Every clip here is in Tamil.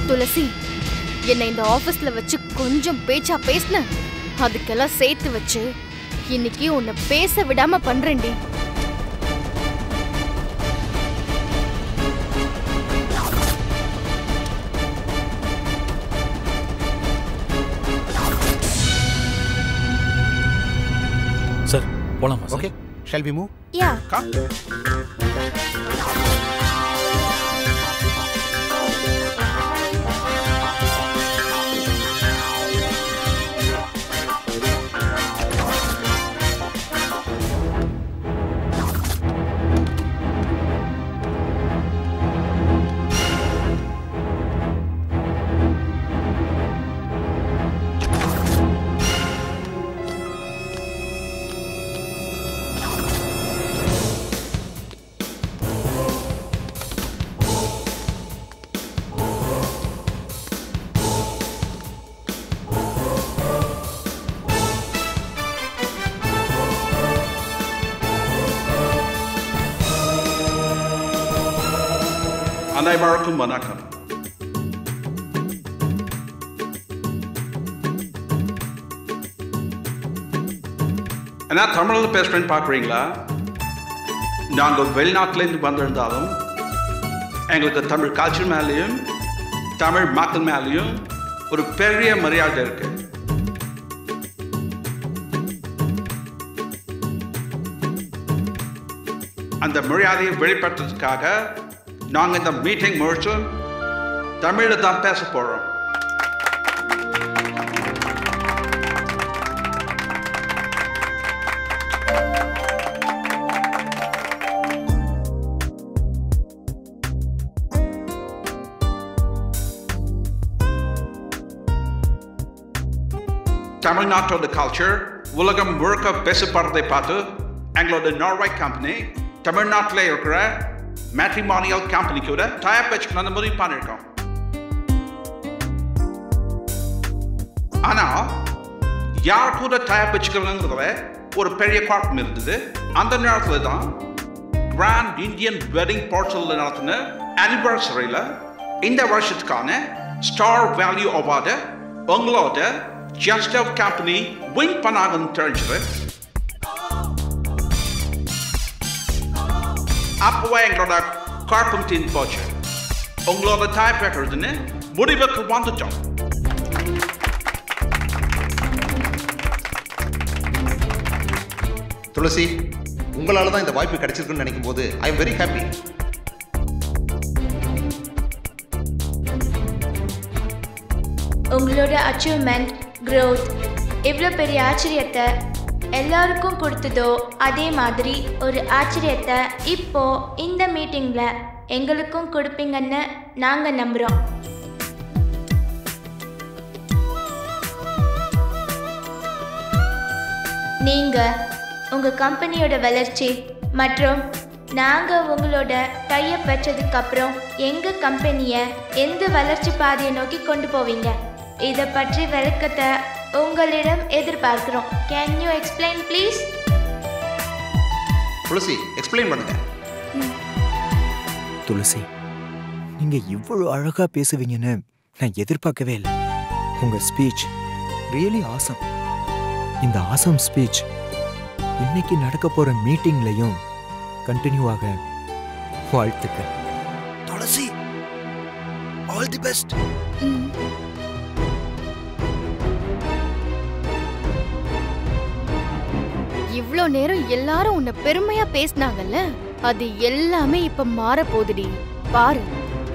துளசி என்னை இந்த ஆபீஸ்ல வச்சு கொஞ்சம் பேச்சா பேசின அதுக்கெல்லாம் சேர்த்து வச்சு இன்னைக்கு உன்னை பேச விடாம பண்றேன்டி சார் போலாமா sir okay shall we move yeah come அனைவருக்கும் வணக்கம் என்ன தமிழில் பேசுகிறேன்னு பார்க்குறீங்களா நாங்கள் வெளிநாட்டிலேருந்து வந்திருந்தாலும் எங்களுக்கு தமிழ் கல்ச்சர் மேலேயும் தமிழ் மக்கள் மேலேயும் ஒரு பெரிய மரியாதை இருக்கு அந்த மரியாதையை வெளிப்படுத்துறதுக்காக நாங்கள் இந்த மீட்டிங் முடிச்சு தமிழில் தான் பேச போகிறோம் தமிழ்நாட்டோட கல்ச்சர் உலகம் முழுக்க பேசப்படுறதை பார்த்து எங்களோட நார்வே கம்பெனி தமிழ்நாட்டில் இருக்கிற மேட்ரிமானியல் கம்பெனி கூட டயப் வச்சுக்கணும்னு முடிவு பண்ணியிருக்கோம் ஆனா யார் கூட டயப் வச்சுக்கணுங்கிறதுல ஒரு பெரிய குழப்பம் இருந்தது அந்த நேரத்தில் தான் கிராண்ட் இந்தியன் வெட்டிங் போர்ட்டலில் நடத்தின அனிவர்சரியில் இந்த வருஷத்துக்கான ஸ்டார் வேல்யூ அவார்டு உங்களோட ஜஸ்ட் கம்பெனி வின் பண்ணாங்கன்னு தெரிஞ்சது அப்போவே எங்களோட குழப்பம் தீர்ந்து போச்சு உங்களோட டைப் வைக்கிறதுன்னு முடிவுக்கு வந்துட்டோம் துளசி உங்களால தான் இந்த வாய்ப்பு கிடைச்சிருக்குன்னு நினைக்கும் போது ஐ எம் வெரி ஹாப்பி உங்களோட அச்சீவ்மெண்ட் growth இவ்வளோ பெரிய ஆச்சரியத்தை எல்லாருக்கும் கொடுத்ததோ அதே மாதிரி ஒரு ஆச்சரியத்தை இப்போ இந்த மீட்டிங்கில் எங்களுக்கும் கொடுப்பீங்கன்னு நாங்கள் நம்புகிறோம் நீங்கள் உங்கள் கம்பெனியோட வளர்ச்சி மற்றும் நாங்கள் உங்களோட டைப் வச்சதுக்கப்புறம் எங்கள் கம்பெனியை எந்த வளர்ச்சி பாதையை நோக்கி கொண்டு போவீங்க இதை பற்றி விளக்கத்தை உங்களிடம் எதிர்பார்க்கிறோம் can you explain please Tulasi explain பண்ணுங்க துளசி நீங்க இவ்வளவு அழகா பேசுவீங்கன்னு நான் எதிர்பார்க்கவே இல்லை உங்க ஸ்பீச் ரியலி ஆசம் இந்த ஆசம் ஸ்பீச் இன்னைக்கு நடக்க போற மீட்டிங்லயும் கண்டினியூ ஆக வாழ்த்துக்கள் துளசி ஆல் தி பெஸ்ட் இவ்ளோ நேரம் எல்லாரும் உன்னை பெருமையா பேசினாங்கல்ல அது எல்லாமே இப்ப மாற போகுதுடி பாரு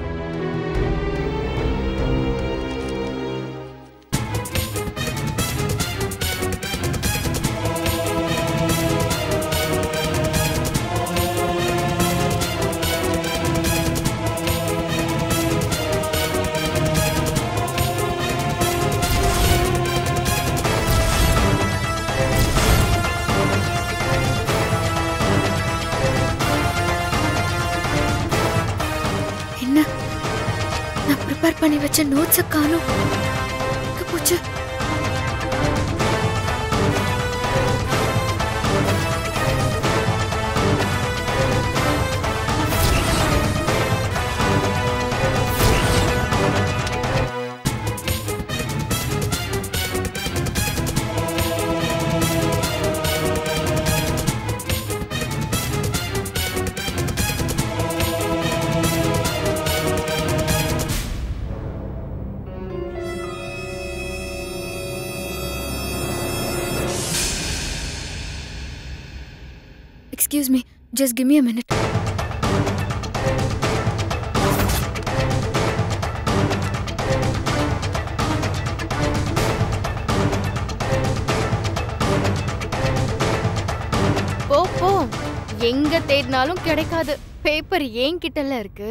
என்ன நான் ப்ரிப்பேர் பண்ணி வச்ச நோட்ஸை காணும் எங்க போச்சு excuse me just give me a minute போ போ எங்க தேடினாலும் கிடைக்காது பேப்பர் ஏன் கிட்டல இருக்கு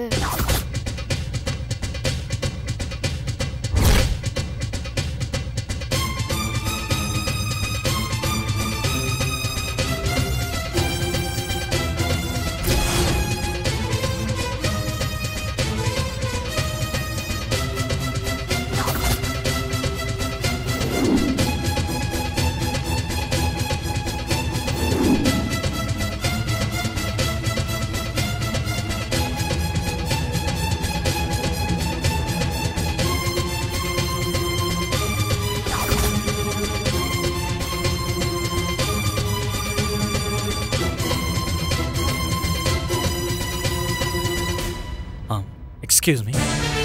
ஆ எக்ஸ்கியூஸ் மீ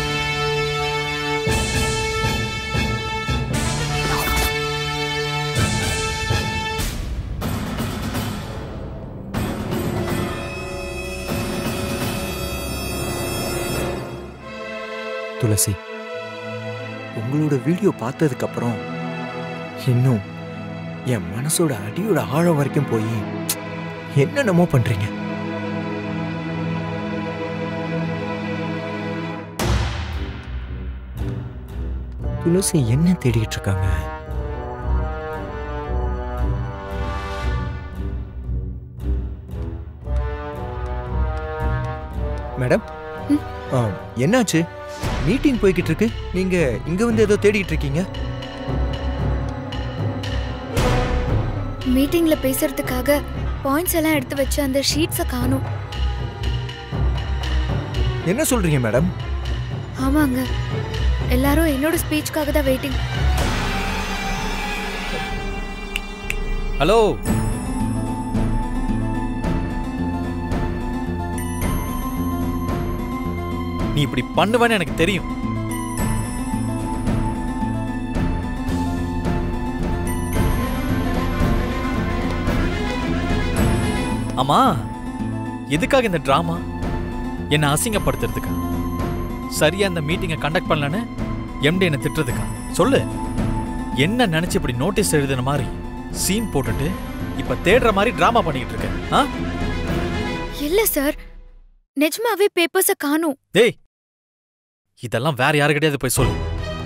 துளசி உங்களோட வீடியோ பார்த்ததுக்கு அப்புறம் இன்னும் என் மனசோட அடியோட ஆழம் வரைக்கும் போய் என்னென்னமோ பண்றீங்க துளசி என்ன தேடிட்டு இருக்காங்க மேடம் ஆ, என்னாச்சு மீட்டிங் போய்கிட்டு இருக்கு நீங்க இங்க வந்து ஏதோ தேடிட்டு இருக்கீங்க மீட்டிங்ல பேசுறதுக்காக பாயிண்ட்ஸ் எல்லாம் எடுத்து வச்சு அந்த ஷீட்ஸை காணும் என்ன சொல்றீங்க மேடம் ஆமாங்க எல்லாரும் என்னோட ஸ்பீச்சுக்காக தான் வெயிட்டிங் ஹலோ நீ இப்படி பண்ணுவேன்னு எனக்கு தெரியும் ஆமா எதுக்காக இந்த டிராமா என்ன அசிங்கப்படுத்துறதுக்கா சரியா இந்த மீட்டிங்கை கண்டக்ட் பண்ணலன்னு எம்டி என்ன திட்டுறதுக்கா சொல்லு என்ன நினைச்சு இப்படி நோட்டீஸ் எழுதுன மாதிரி சீன் போட்டுட்டு இப்ப தேடுற மாதிரி டிராமா பண்ணிக்கிட்டு இருக்க ஆ இல்ல சார் நிஜமாவே பேப்பர்ஸை காணும் டேய் இதெல்லாம் வேற யாருக்கிட்டயாவது போய் சொல்லு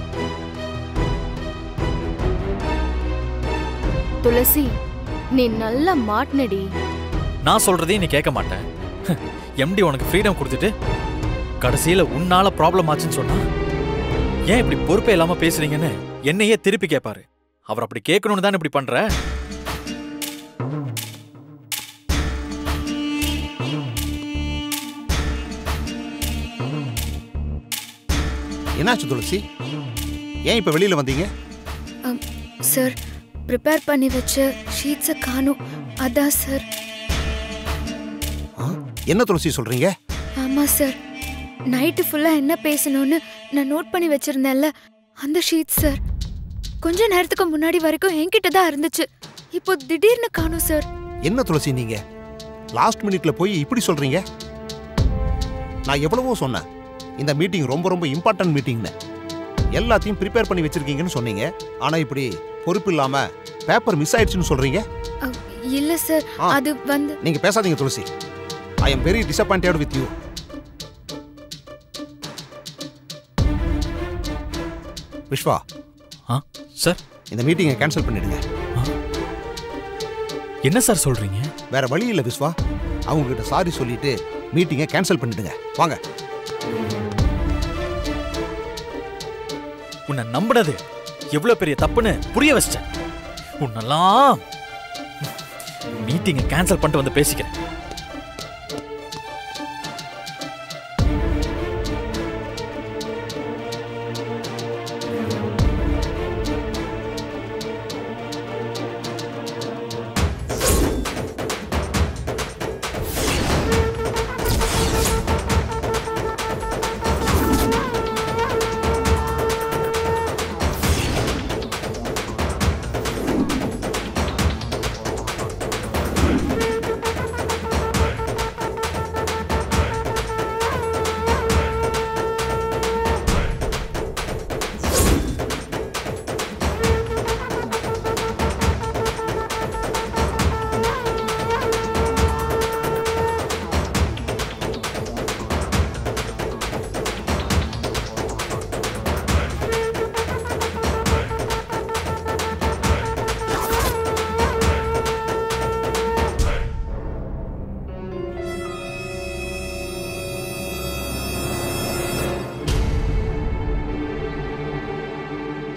துளசி நீ நல்லா மாட்டினடி நான் சொல்றதையும் நீ கேட்க மாட்டேன் எம்டி உனக்கு ஃப்ரீடம் கொடுத்துட்டு கடைசியில உன்னால ப்ராப்ளம் ஆச்சுன்னு சொன்னா ஏன் இப்படி பொறுப்பே இல்லாம பேசுறீங்கன்னு என்னையே திருப்பி கேட்பாரு அவர் அப்படி கேட்கணும்னு தான் இப்படி பண்ற என்னாச்சு துளசி ஏன் இப்போ வெளியில் வந்தீங்க அம், சார் ப்ரிப்பேர் பண்ணி வச்ச ஷீட்ஸை காணும் அதான் சார் ஆ? என்ன துளசி சொல்கிறீங்க ஆமா சார் நைட்டு ஃபுல்லா என்ன பேசணும்னு நான் நோட் பண்ணி வச்சிருந்தேன்ல அந்த ஷீட் சார் கொஞ்ச நேரத்துக்கு முன்னாடி வரைக்கும் என்கிட்ட தான் இருந்துச்சு இப்போ திடீர்னு காணும் சார் என்ன துளசி நீங்கள் லாஸ்ட் மினிட்ல போய் இப்படி சொல்கிறீங்க நான் எவ்வளவோ சொன்னேன் இந்த மீட்டிங் ரொம்ப ரொம்ப இம்பார்ட்டன்ட் மீட்டிங்னு எல்லாத்தையும் ப்ரிப்பேர் பண்ணி வச்சிருக்கீங்கன்னு சொன்னீங்க ஆனால் இப்படி பொறுப்பு இல்லாமல் பேப்பர் மிஸ் ஆயிடுச்சுன்னு சொல்கிறீங்க அ, இல்ல சார் ஆ. அது வந்து நீங்கள் பேசாதீங்க Tulasi I am very disappointed with you Viswa ஆ சார் இந்த மீட்டிங்கை கேன்சல் பண்ணிடுங்க என்ன சார் சொல்றீங்க வேற வழி இல்லை விஸ்வா அவங்க கிட்ட சாரி சொல்லிட்டு மீட்டிங்கை கேன்சல் பண்ணிடுங்க வாங்க உன்னை நம்பினது எவ்வளவு பெரிய தப்புன்னு புரிய வச்சிட்டேன் உன்னெல்லாம் மீட்டிங்கை கேன்சல் பண்ணிட்டு வந்து பேசிக்கிறேன்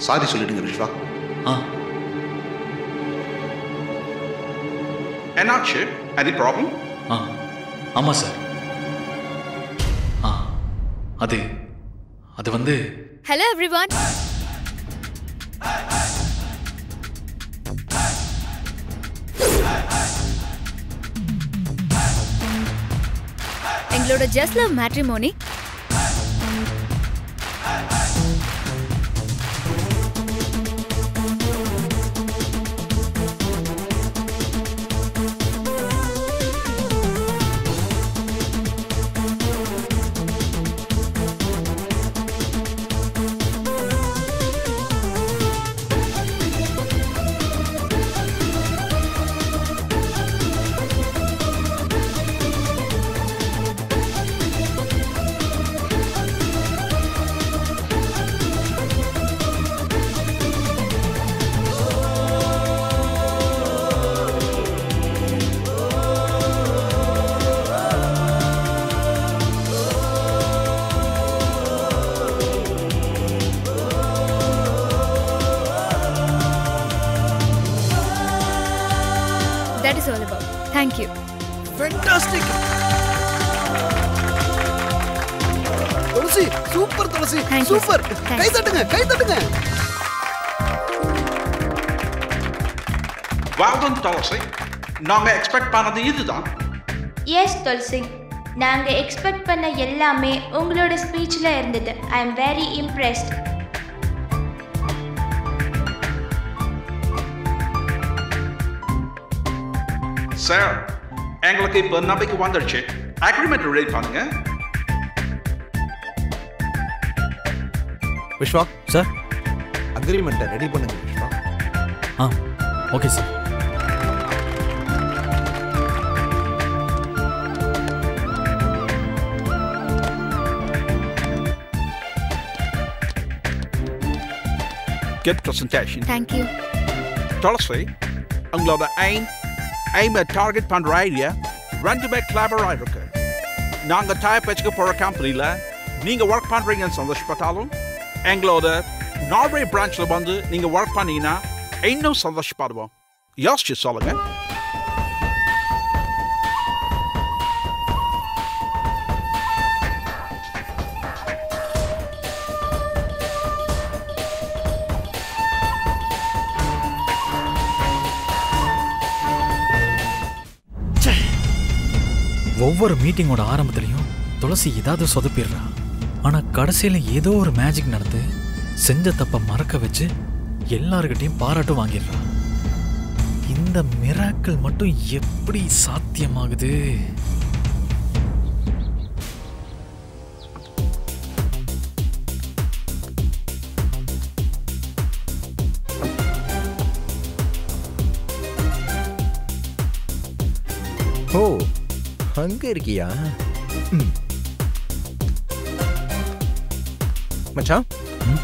சாரி சொல்லிடுங்க விஸ்வா ஆ என்னாச்சு எனி ப்ராப்ளம் ஆ ஆமாம் சார் ஆ அது அது வந்து ஹலோ எவ்ரிவான் எங்களோட just love matrimony that is all about thank you fantastic Tulasi super Tulasi Thank you, super sir. Thanks. கை தட்டுங்க கை தட்டுங்க வாழ்ந்து துளசி நாங்கள் எக்ஸ்பெக்ட் பண்ணது இதுதான் எஸ் துளசி நாங்கள் எக்ஸ்பெக்ட் பண்ண எல்லாமே உங்களோட ஸ்பீச்சில் இருந்தது I am very impressed sir எங்களுக்கு இப்போ நம்பிக்கை வந்துடுச்சு அக்ரிமெண்ட் ரெடி பண்ணுங்க விஸ்வா சார் அக்ரிமெண்ட்டை ரெடி பண்ணுங்க விஸ்வா ஆ okay sir Good presentation. Thank you Tulasi உங்களோட எய்ம் எய்மை டார்கெட் பண்ணுற ஐடியா ரெண்டுமே கிளபராக இருக்கு நாங்கள் டைப் வச்சுக்க போகிற கம்பெனியில் நீங்கள் ஒர்க் பண்ணுறீங்கன்னு சந்தோஷப்பட்டாலும் எங்களோட நார்வே பிரான்ச்சில் வந்து நீங்கள் ஒர்க் பண்ணீங்கன்னா இன்னும் சந்தோஷப்படுவோம் யோசிச்சு சொல்லுங்க ஒவ்வொரு மீட்டிங்கோட ஆரம்பத்துலயும் துளசி ஏதாவது சொதப்பிடுறா ஆனா கடைசியில ஏதோ ஒரு மேஜிக் நடந்து செஞ்ச தப்ப மறக்க வச்சு எல்லார்கிட்டயும் பாராட்டும் வாங்கிடுறா இந்த மிராக்கள் மட்டும் எப்படி சாத்தியமாகுது ஓ அங்க இருக்கியா ம். மச்சான் ம்?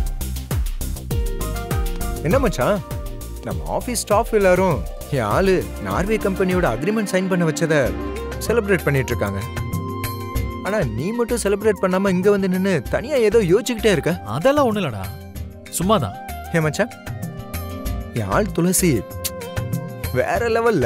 என்ன மச்சான் நம்ம ஆபீஸ் ஸ்டாஃப் எல்லாரும் என் ஆளு நார்வே கம்பெனியோட அக்ரிமெண்ட் சைன் பண்ண வச்சத செலிப்ரேட் பண்ணிட்டு இருக்காங்க ஆனா நீ மட்டும் செலிப்ரேட் பண்ணாம இங்க வந்து நின்னு தனியா ஏதோ யோசிச்சுக்கிட்டே இருக்க அதெல்லாம் ஒண்ணு இல்லடா சும்மாதான் ஏன் மச்சான் என் ஆள் துளசி வேற லெவல்ல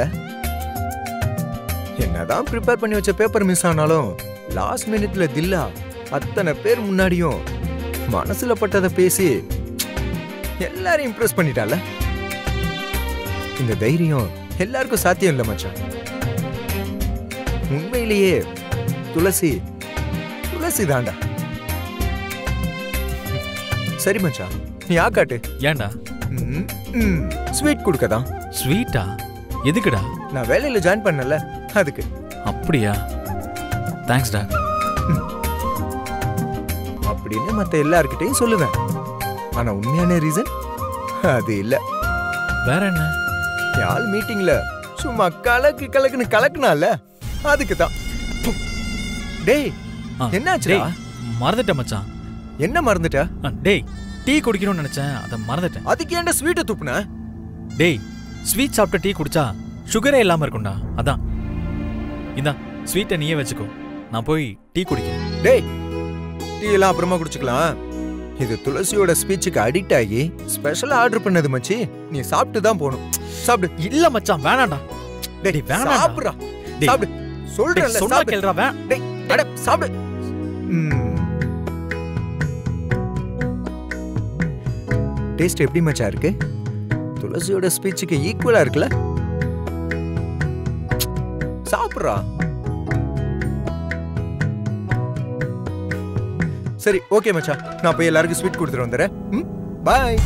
என்னதான் ப்ரிப்பேர் பண்ணி வச்ச பேப்பர் மிஸ் ஆனாலும் லாஸ்ட் மினிட்ல தில்லா அத்தனை பேர் முன்னாடியும் மனசுல பட்டதை பேசி எல்லாரையும் இம்ப்ரெஸ் பண்ணிட்டால இந்த தைரியம் எல்லாருக்கும் சாத்தியம் இல்லை மச்சான் உண்மையிலேயே துளசி துளசி தாண்டா சரி மச்சான் நீ ஆக்காட்டு ஏன்டா ஸ்வீட் கொடுக்கதான் ஸ்வீட்டா எதுக்குடா நான் வேலையில ஜாயின் பண்ணல அதுக்கு அப்படியா தேங்க்ஸ்டா அப்படின்னு மத்த எல்லார்கிட்டயும் சொல்லுவேன் ஆனா உண்மையான ரீசன் அது இல்ல வேற என்ன யாழ் மீட்டிங்ல சும்மா கலக்கு கலக்குன்னு கலக்குனால அதுக்கு தான் டேய் ஆ, என்னாச்சுடா டேய், மறந்துட்டேன் மச்சான் என்ன மறந்துட்ட ஆ, டேய் டீ குடிக்கணும்னு நினைச்சேன் அதை மறந்துட்டேன் அதுக்கு ஏன்டா ஸ்வீட்டை துப்புன டேய் ஸ்வீட் சாப்பிட்ட டீ குடிச்சா சுகரே இல்லாம இருக்கும்டா அதான் இந்தா ஸ்வீட்டை நீயே வச்சுக்கோ நான் போய் டீ குடிக்கிறேன் டேய் டீ எல்லாம் அப்புறமா குடிச்சுக்கலாம் இது துளசியோட ஸ்பீச்சுக்கு அடிக்ட் ஆகி ஸ்பெஷலா ஆர்டர் பண்ணது மச்சி நீ சாப்பிட்டு தான் போகணும் சாப்பிடு இல்ல மச்சான் வேணாம்டா டேய் வேணாம்டா சாப்பிடுறா டேய், சாப்பிடு டேய், சொல்றேன்ல சொன்னா சாப்பிடு கேளுடா வே டேய் அட சாப்பிடு டேஸ்ட் எப்படி மச்சா இருக்கு துளசியோட ஸ்பீச்சுக்கு ஈக்குவலா இருக்குல்ல சாப்பிட்றா சரி ஓகே மச்சா நான் போய் எல்லாருக்கும் ஸ்வீட் கொடுத்துட்டு வந்துடுறேன் ம் பாய்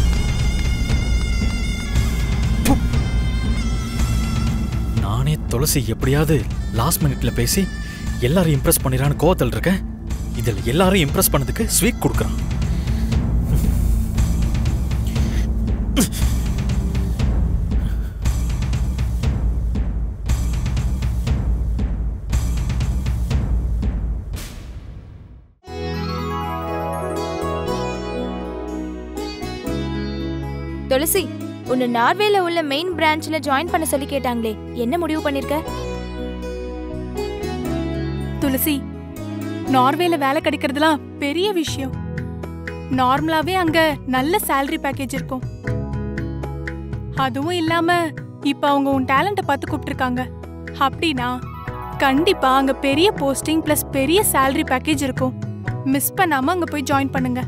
நானே துளசி எப்படியாவது லாஸ்ட் மினிட்ல பேசி எல்லாரும் இம்ப்ரெஸ் பண்ணிடறான்னு கோவத்தில் இருக்கேன் இதில் எல்லாரும் இம்ப்ரெஸ் பண்ணதுக்கு ஸ்வீட் கொடுக்குறான் துளசி உன்னை நார்வேல உள்ள மெயின் பிரான்ச்ல ஜாயின் பண்ண சொல்லி கேட்டாங்களே என்ன முடிவு பண்ணிருக்க துளசி நார்வேல வேலை கிடைக்கிறதுலாம் பெரிய விஷயம் நார்மலாவே அங்க நல்ல salary பேக்கேஜ் இருக்கும் அதுவும் இல்லாம இப்ப அவங்க உன் டேலண்ட்டை பார்த்து கூப்பிட்டுருக்காங்க அப்படின்னா கண்டிப்பா அங்க பெரிய போஸ்டிங் பிளஸ் பெரிய salary பேக்கேஜ் இருக்கும் மிஸ் பண்ணாம அங்க போய் ஜாயின் பண்ணுங்க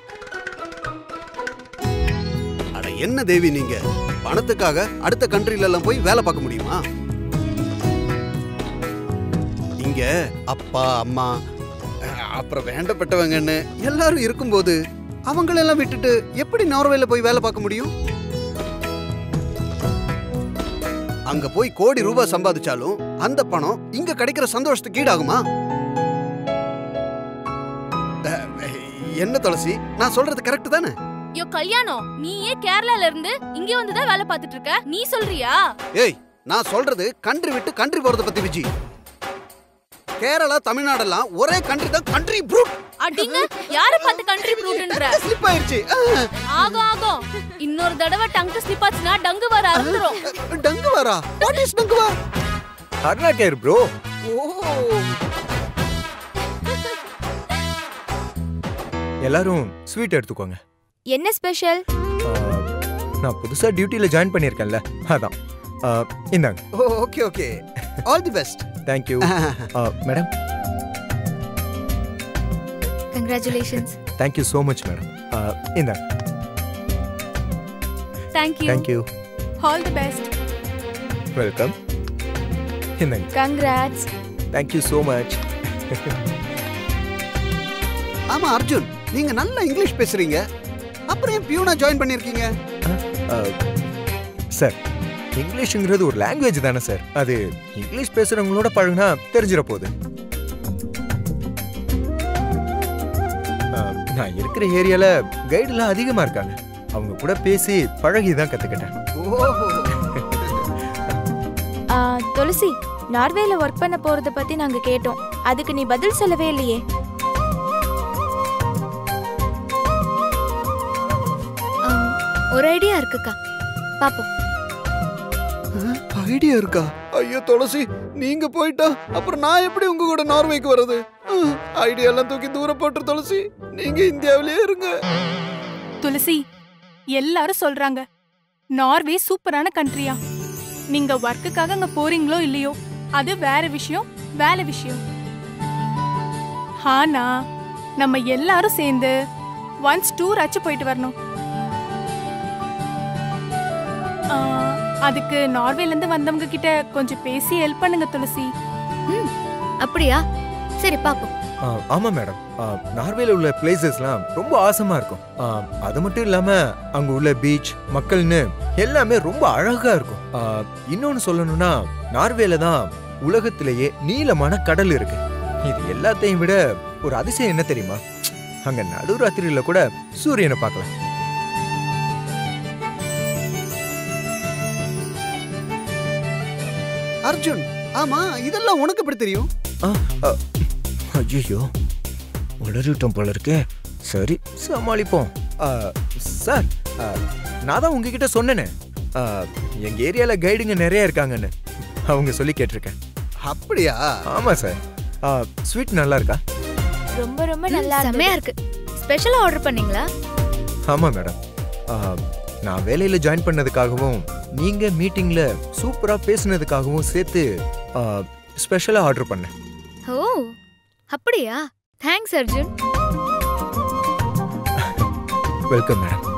அட என்ன தேவி நீங்க பணத்துக்காக அடுத்த கண்ட்ரில எல்லாம் போய் வேலை பார்க்க முடியுமா இங்க அப்பா அம்மா அஹ், அப்புறம் வேண்டப்பட்டவங்கன்னு எல்லாரும் இருக்கும்போது அவங்களெல்லாம் விட்டுட்டு எப்படி நார்வேல போய் வேலை பார்க்க முடியும் அங்க போய் கோடி ரூபாய் சம்பாதிச்சாலும் அந்த பணம் இங்க கிடைக்கிற சந்தோஷத்துக்கு ஈடாகுமா அஹ், என்ன துளசி நான் சொல்றது கரெக்ட் தானே யோ கல்யாணம் நீ ஏன் கேரளால இருந்து இங்க வந்து தான் வேலை பார்த்துட்டு இருக்க நீ சொல்றியா ஏய் நான் சொல்றது கண்ட்ரி விட்டு கண்ட்ரி போறத பத்தி விஜி கேரளா தமிழ்நாடெல்லாம் ஒரே கண்ட்ரி தான் கண்ட்ரி ப்ரூட் அடிங்க யார பார்த்து கண்ட்ரி ப்ரூட்ன்ற ஸ்லிப் ஆயிருச்சு அஹ், ஆகும் ஆகும் இன்னொரு தடவை டங்கு ஸ்லிப் ஆச்சுன்னா டங்கு வர ஆரம்பிச்சிரும் டங்கு வாரா வாட் இஸ் டங்கு வார் அருணா கேர் ப்ரோ ஓ எல்லாரும் ஸ்வீட் எடுத்துக்கோங்க என்ன ஸ்பெஷல் ஆ, நான் புதுசா டியூட்டில ஜாயின் பண்ணியிருக்கேன்ல அதான் ஆ, இந்தாங்க okay okay all the best thank you madam congratulations thank you so much madam இந்தாங்க thank you thank you all the best welcome இந்தாங்க கங்க்ராட்ஸ் தேங்க்யூ ஸோ மச் ஆமா அர்ஜுன் நீங்க நல்லா இங்கிலீஷ் பேசுறீங்க அப்புறம் ஏன் பியூனா ஜாயின் பண்ணிருக்கீங்க சார் இங்கிலீஷுங்கிறது ஒரு லாங்குவேஜ் தானே சார் அது இங்கிலீஷ் பேசுறவங்களோட பழகுனா தெரிஞ்சிட போகுது ஆ, நான் இருக்கிற ஏரியால கைடுலாம் அதிகமா இருக்காங்க அவங்க கூட பேசி பழகி தான் கத்துக்கிட்டேன் ஓஹோ ஆ, துளசி நார்வேல ஒர்க் பண்ண போறத பத்தி நாங்க கேட்டோம் அதுக்கு நீ பதில் சொல்லவே இல்லையே ஆம், ஒரு ஐடியா இருக்குக்கா பாப்போம் ஐடியா இருக்கா ஐயோ துளசி நீங்க போயிட்டா அப்புறம் நான் எப்படி உங்க கூட நார்வேக்கு வர்றது ஐடியா எல்லாம் தூக்கி தூர போட்டு துளசி நீங்க இந்தியாவிலேயே இருங்க துளசி எல்லாரும் சொல்றாங்க நார்வே சூப்பரான கண்ட்ரியா நீங்க ஒர்க்குக்காக அங்க போறீங்களோ இல்லையோ அது வேற விஷயம் வேலை விஷயம் ஆனா நம்ம எல்லாரும் சேர்ந்து ஒன்ஸ் டூர் ஆச்சு போயிட்டு வரணும் ஆ, அதுக்கு நார்வேல இருந்து வந்தவங்க கிட்ட கொஞ்சம் பேசி ஹெல்ப் பண்ணுங்க துளசி ம் அப்படியா சரி பாப்போம் ஆ, ஆமா மேடம் ஆ, நார்வேல உள்ள பிளேசஸ்லாம் ரொம்ப ஆசமா இருக்கும் ஆ, அது மட்டும் இல்லாம அங்க உள்ள பீச் மக்கள்னு எல்லாமே ரொம்ப அழகா இருக்கும் ஆ, இன்னொன்னு சொல்லணும்னா நார்வேல தான் உலகத்திலேயே நீளமான கடல் இருக்கு இது எல்லாத்தையும் விட ஒரு அதிசயம் என்ன தெரியுமா அங்க நடுராத்திரியில கூட சூரியனை பார்க்கலாம் அர்ஜுன் ஆமா இதெல்லாம் உனக்கு எப்படி தெரியும் ஐயோ உளறிட்டோம் போல இருக்கே சரி சமாளிப்போம் ஆ, சார் ஆ, நான் தான் உங்ககிட்ட சொன்னேனே ஆ, எங்க ஏரியால கைடுங்க நிறைய இருக்காங்கன்னு அவங்க சொல்லி கேட்டிருக்கேன் அப்படியா ஆமா சார் ஸ்வீட் நல்லா இருக்கா ரொம்ப ரொம்ப நல்லா செம்மையா இருந்தது. இருக்கு ஸ்பெஷலா ஆர்டர் பண்ணீங்களா ஆமாம் மேடம் ஆ, நான் வேலையில் ஜாயின் பண்ணதுக்காகவும் நீங்கள் மீட்டிங்கில் சூப்பராக பேசுனதுக்காகவும் சேர்த்து ஸ்பெஷலாக ஆர்டர் பண்ணேன் ஓ அப்படியா தேங்க்ஸ் அர்ஜுன் வெல்கம் மேடம்